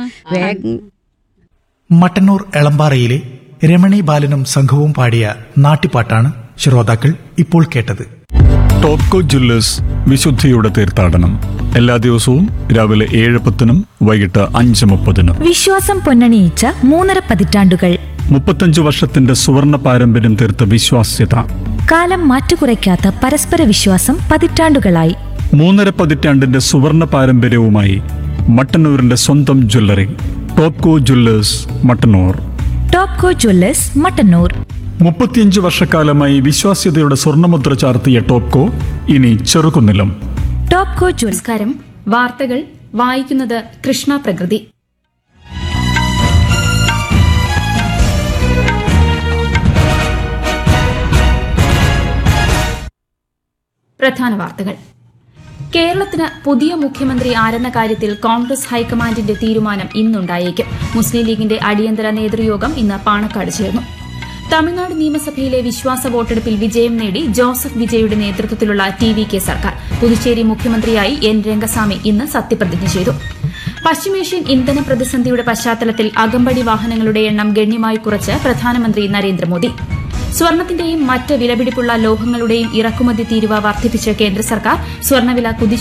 വേഗം മട്ടന്നൂർ എളമ്പാറയിലെ രമണി ബാലനും സംഘവും പാടിയ നാട്ടിപ്പാട്ടാണ് ശ്രോതാക്കൾ ഇപ്പോൾ കേട്ടത് ടോപ്കോ ജ്വല്ലേഴ്സ് വിശുദ്ധിയുടെ തീർത്ഥാടനം എല്ലാ ദിവസവും രാവിലെ ഏഴ് പത്തിനും വൈകിട്ട് അഞ്ച് മുപ്പതിനും വിശ്വാസം പൊന്നണിയിച്ച മൂന്നര പതിറ്റാണ്ടുകൾ മുപ്പത്തഞ്ച് വർഷത്തിന്റെ സുവർണ പാരമ്പര്യം തീർത്ത വിശ്വാസ്യത കാലം മാറ്റുകുറയ്ക്കാത്ത പരസ്പര വിശ്വാസം പതിറ്റാണ്ടുകളായി മൂന്നര പതിറ്റാണ്ടിന്റെ സുവർണ പാരമ്പര്യവുമായി മട്ടന്നൂരിന്റെ സ്വന്തം jewellery Topco jewellers Mattannur Topco jewellers Mattannur മുപ്പത്തിയഞ്ച് വർഷക്കാലമായി വിശ്വാസ്യതയുടെ സ്വർണ്ണമുദ്ര ചാർത്തിയ ടോപ്കോ ഇനി ചെറുകുന്നിലും ടോപ്കോ ജ്വല്ലേഴ്സ് നമസ്കാരം വാർത്തകൾ വായിക്കുന്നത് കൃഷ്ണ പ്രകൃതി പ്രധാന വാർത്തകൾ കേരളത്തിന് പുതിയ മുഖ്യമന്ത്രി ആരെന്ന കാര്യത്തിൽ കോൺഗ്രസ് ഹൈക്കമാൻഡിന്റെ തീരുമാനം ഇന്നുണ്ടായേക്കും മുസ്ലിം ലീഗിന്റെ അടിയന്തര നേതൃയോഗം ഇന്ന് പാണക്കാട് ചേർന്നു തമിഴ്നാട് നിയമസഭയിലെ വിശ്വാസ വോട്ടെടുപ്പിൽ വിജയം നേടി ജോസഫ് വിജയുടെ നേതൃത്വത്തിലുള്ള ടി വി കെ സർക്കാർ പുതുച്ചേരി മുഖ്യമന്ത്രിയായി എൻ രംഗസ്വാമി ഇന്ന് സത്യപ്രതിജ്ഞ ചെയ്തു പശ്ചിമേഷ്യൻ ഇന്ധന പ്രതിസന്ധിയുടെ പശ്ചാത്തലത്തിൽ അകമ്പടി വാഹനങ്ങളുടെ എണ്ണം ഗണ്യമായി കുറച്ച് പ്രധാനമന്ത്രി നരേന്ദ്രമോദി സ്വർണത്തിന്റെയും മറ്റ് വിലപിടിപ്പുള്ള ലോഹങ്ങളുടെയും ഇറക്കുമതി തീരുവ വർദ്ധിപ്പിച്ച് കേന്ദ്ര സർക്കാർ സ്വർണ്ണവില കുതിച്ചു